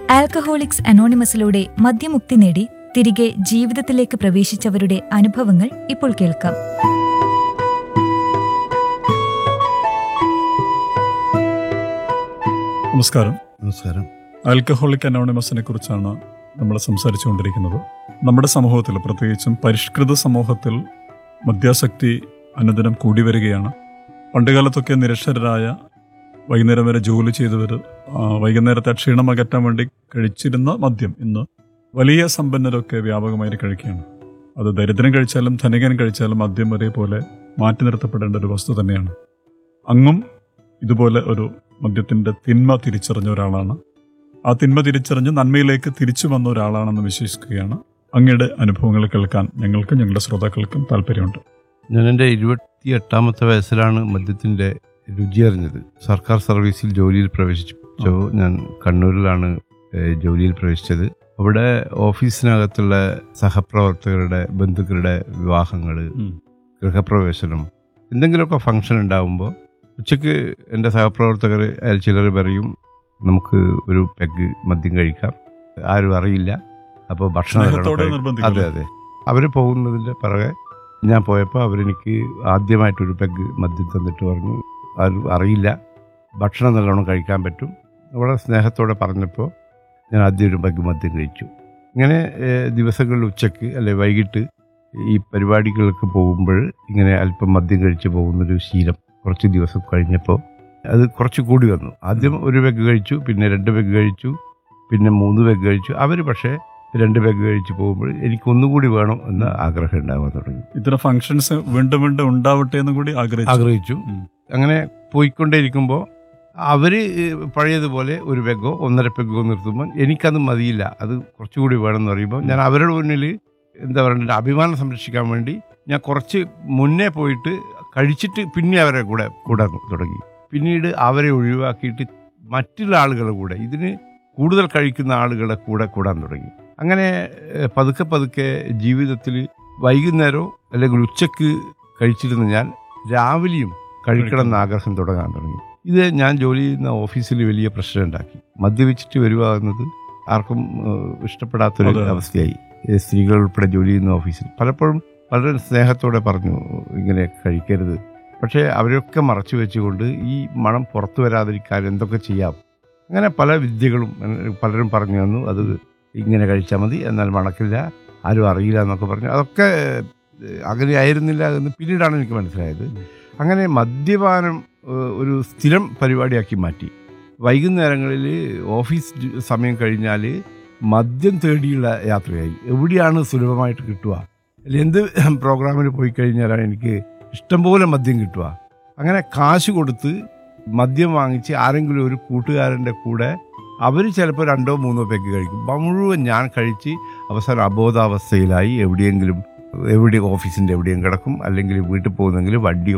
Alcoholics അനോണിമസിലൂടെ മദ്യമുക്തി നേടി തിരികെ ജീവിതത്തിലേക്ക് പ്രവേശിച്ചവരുടെ അനുഭവങ്ങൾ ഇപ്പോൾ കേൾക്കാം നമസ്കാരം നമസ്കാരം ആൽക്കഹോളിക് അനോണിമസിനെ കുറിച്ചാണ് നമ്മൾ സംസാരിച്ചുകൊണ്ടിരിക്കുന്നത് നമ്മുടെ സമൂഹത്തിൽ പ്രത്യേകിച്ചും പരിഷ്കൃത സമൂഹത്തിൽ മദ്യാസക്തി അനുദിനം കൂടി വരികയാണ് പണ്ടുകാലത്തൊക്കെ നിരക്ഷരരായ വൈകുന്നേരം വരെ ജോലി ചെയ്തവർ ആ, വൈകുന്നേരത്തെ ക്ഷീണം അകറ്റാൻ വേണ്ടി കഴിച്ചിരുന്ന മദ്യം ഇന്ന് വലിയ സമ്പന്നരൊക്കെ വ്യാപകമായി കഴിക്കുകയാണ് അത് ദരിദ്രം കഴിച്ചാലും ധനികൻ കഴിച്ചാലും മദ്യം ഒരേപോലെ മാറ്റി നിർത്തപ്പെടേണ്ട ഒരു വസ്തു തന്നെയാണ് അങ്ങും ഇതുപോലെ ഒരു മദ്യത്തിന്റെ തിന്മ തിരിച്ചറിഞ്ഞ ഒരാളാണ് ആ തിന്മ തിരിച്ചറിഞ്ഞ് നന്മയിലേക്ക് തിരിച്ചു വന്ന ഒരാളാണെന്ന് വിശ്വസിക്കുകയാണ് അങ്ങയുടെ അനുഭവങ്ങൾ കേൾക്കാൻ ഞങ്ങൾക്കും ഞങ്ങളുടെ ശ്രോതാക്കൾക്കും താല്പര്യമുണ്ട് ഞാൻ എൻ്റെ ഇരുപത്തി എട്ടാമത്തെ വയസ്സിലാണ് മദ്യത്തിൻ്റെ രുചി അറിഞ്ഞത് സർക്കാർ സർവീസിൽ ജോലിയിൽ പ്രവേശിച്ചു ഞാൻ കണ്ണൂരിലാണ് ഏഹ്, ജോലിയിൽ പ്രവേശിച്ചത് അവിടെ ഓഫീസിനകത്തുള്ള സഹപ്രവർത്തകരുടെ ബന്ധുക്കളുടെ വിവാഹങ്ങൾ ഉം. ഗൃഹപ്രവേശനം എന്തെങ്കിലുമൊക്കെ ഫംഗ്ഷൻ ഉണ്ടാകുമ്പോൾ ഉച്ചയ്ക്ക് എൻ്റെ സഹപ്രവർത്തകർ അയാൾ ചിലർ പറയും നമുക്ക് ഒരു പെഗ് മദ്യം കഴിക്കാം ആരും അറിയില്ല അപ്പോൾ ഭക്ഷണം നല്ലോണം സ്നേഹത്തോടെ കഴിക്കാം. നിർബന്ധിക്കും അതെ അതെ അവർ പോകുന്നതിൻ്റെ പിറകെ ഞാൻ പോയപ്പോൾ അവരെനിക്ക് ആദ്യമായിട്ടൊരു പെഗ് മദ്യം തന്നിട്ട് പറഞ്ഞു ആരും അറിയില്ല ഭക്ഷണം നല്ലോണം കഴിക്കാൻ പറ്റും വളരെ സ്നേഹത്തോടെ പറഞ്ഞപ്പോൾ ഞാൻ ആദ്യം ഒരു പെഗ് മദ്യം കഴിച്ചു ഇങ്ങനെ ഏഹ്, ദിവസങ്ങളിൽ ഉച്ചയ്ക്ക് അല്ലെ വൈകിട്ട് ഈ പരിപാടികൾക്ക് പോകുമ്പോൾ ഇങ്ങനെ അല്പം മദ്യം കഴിച്ച് പോകുന്നൊരു ശീലം കുറച്ച് ദിവസം കഴിഞ്ഞപ്പോൾ അത് കുറച്ച് കൂടി വന്നു ആദ്യം ഒരു പെഗ് കഴിച്ചു പിന്നെ രണ്ട് പെഗ് കഴിച്ചു പിന്നെ മൂന്ന് പെഗ് കഴിച്ചു അവർ പക്ഷേ രണ്ട് പെഗ് കഴിച്ച് പോകുമ്പോൾ എനിക്ക് ഒന്നുകൂടി വേണം എന്ന ആഗ്രഹം ഉണ്ടാകാൻ തുടങ്ങി ഇത്തരം ഫംഗ്ഷൻസ് വീണ്ടും വീണ്ടും ഉണ്ടാവട്ടെ എന്ന് കൂടി ആഗ്രഹിച്ചു ആഗ്രഹിച്ചു ഉം. അങ്ങനെ പോയിക്കൊണ്ടേയിരിക്കുമ്പോൾ അവർ പഴയതുപോലെ ഒരു പെഗോ ഒന്നര പെഗോ നിർത്തുമ്പോൾ എനിക്കത് മതിയില്ല അത് കുറച്ചുകൂടി വേണമെന്ന് പറയുമ്പോൾ ഞാൻ അവരുടെ മുന്നിൽ എന്താ പറയുക അഭിമാനം സംരക്ഷിക്കാൻ വേണ്ടി ഞാൻ കുറച്ച് മുന്നേ പോയിട്ട് കഴിച്ചിട്ട് പിന്നെ അവരെ കൂടെ കൂടാൻ തുടങ്ങി പിന്നീട് അവരെ ഒഴിവാക്കിയിട്ട് മറ്റുള്ള ആളുകളുടെ കൂടെ ഇതിന് കൂടുതൽ കഴിക്കുന്ന ആളുകളെ കൂടെ കൂടാൻ തുടങ്ങി അങ്ങനെ ഏഹ്, പതുക്കെ പതുക്കെ ജീവിതത്തിൽ വൈകുന്നേരമോ അല്ലെങ്കിൽ ഉച്ചക്ക് കഴിച്ചിരുന്ന ഞാൻ രാവിലെയും കഴിക്കണം എന്ന ആഗ്രഹം തുടങ്ങാൻ തുടങ്ങി ഇത് ഞാൻ ജോലി ചെയ്യുന്ന ഓഫീസിൽ വലിയ പ്രശ്നം ഉണ്ടാക്കി മദ്യപിച്ചിട്ട് വരിക എന്നത് ആർക്കും ഏഹ്, ഇഷ്ടപ്പെടാത്തൊരു അതെ. അവസ്ഥയായി ഏഹ്, സ്ത്രീകൾ ഉൾപ്പെടെ ജോലി ചെയ്യുന്ന ഓഫീസിൽ പലപ്പോഴും വളരെ സ്നേഹത്തോടെ പറഞ്ഞു ഇങ്ങനെ കഴിക്കരുത് പക്ഷേ അവരൊക്കെ മറച്ചു വെച്ചുകൊണ്ട് ഈ മണം പുറത്തു വരാതിരിക്കാൻ എന്തൊക്കെ ചെയ്യാം അങ്ങനെ പല വിദ്യകളും എന്നെ പലരും പറഞ്ഞു തന്നു അത് ഇങ്ങനെ കഴിച്ചാൽ മതി എന്നാൽ മണക്കില്ല ആരും അറിയില്ല എന്നൊക്കെ പറഞ്ഞു അതൊക്കെ ഏഹ്, അങ്ങനെ ആയിരുന്നില്ല എന്ന് പിന്നീടാണ് എനിക്ക് മനസ്സിലായത് അങ്ങനെ മദ്യപാനം ഏഹ്, ഒരു സ്ഥിരം പരിപാടിയാക്കി മാറ്റി വൈകുന്നേരങ്ങളിൽ ഓഫീസ് ജ- സമയം കഴിഞ്ഞാൽ മദ്യം തേടിയുള്ള യാത്രയായി എവിടെയാണ് സുലഭമായിട്ട് കിട്ടുക അല്ലെ എന്ത് പ്രോഗ്രാമിന് പോയി കഴിഞ്ഞാലാണ് എനിക്ക് ഇഷ്ടംപോലെ മദ്യം കിട്ടുക അങ്ങനെ കാശ് കൊടുത്ത് മദ്യം വാങ്ങിച്ച് ആരെങ്കിലും ഒരു കൂട്ടുകാരൻ്റെ കൂടെ അവർ ചിലപ്പോൾ രണ്ടോ മൂന്നോ പെഗ് കഴിക്കും അപ്പം മുഴുവൻ ഞാൻ കഴിച്ച് അവസാനം അബോധാവസ്ഥയിലായി എവിടെയെങ്കിലും എവിടെ ഓഫീസിൻ്റെ എവിടെയും കിടക്കും അല്ലെങ്കിൽ വീട്ടിൽ പോകുന്നെങ്കിൽ വണ്ടി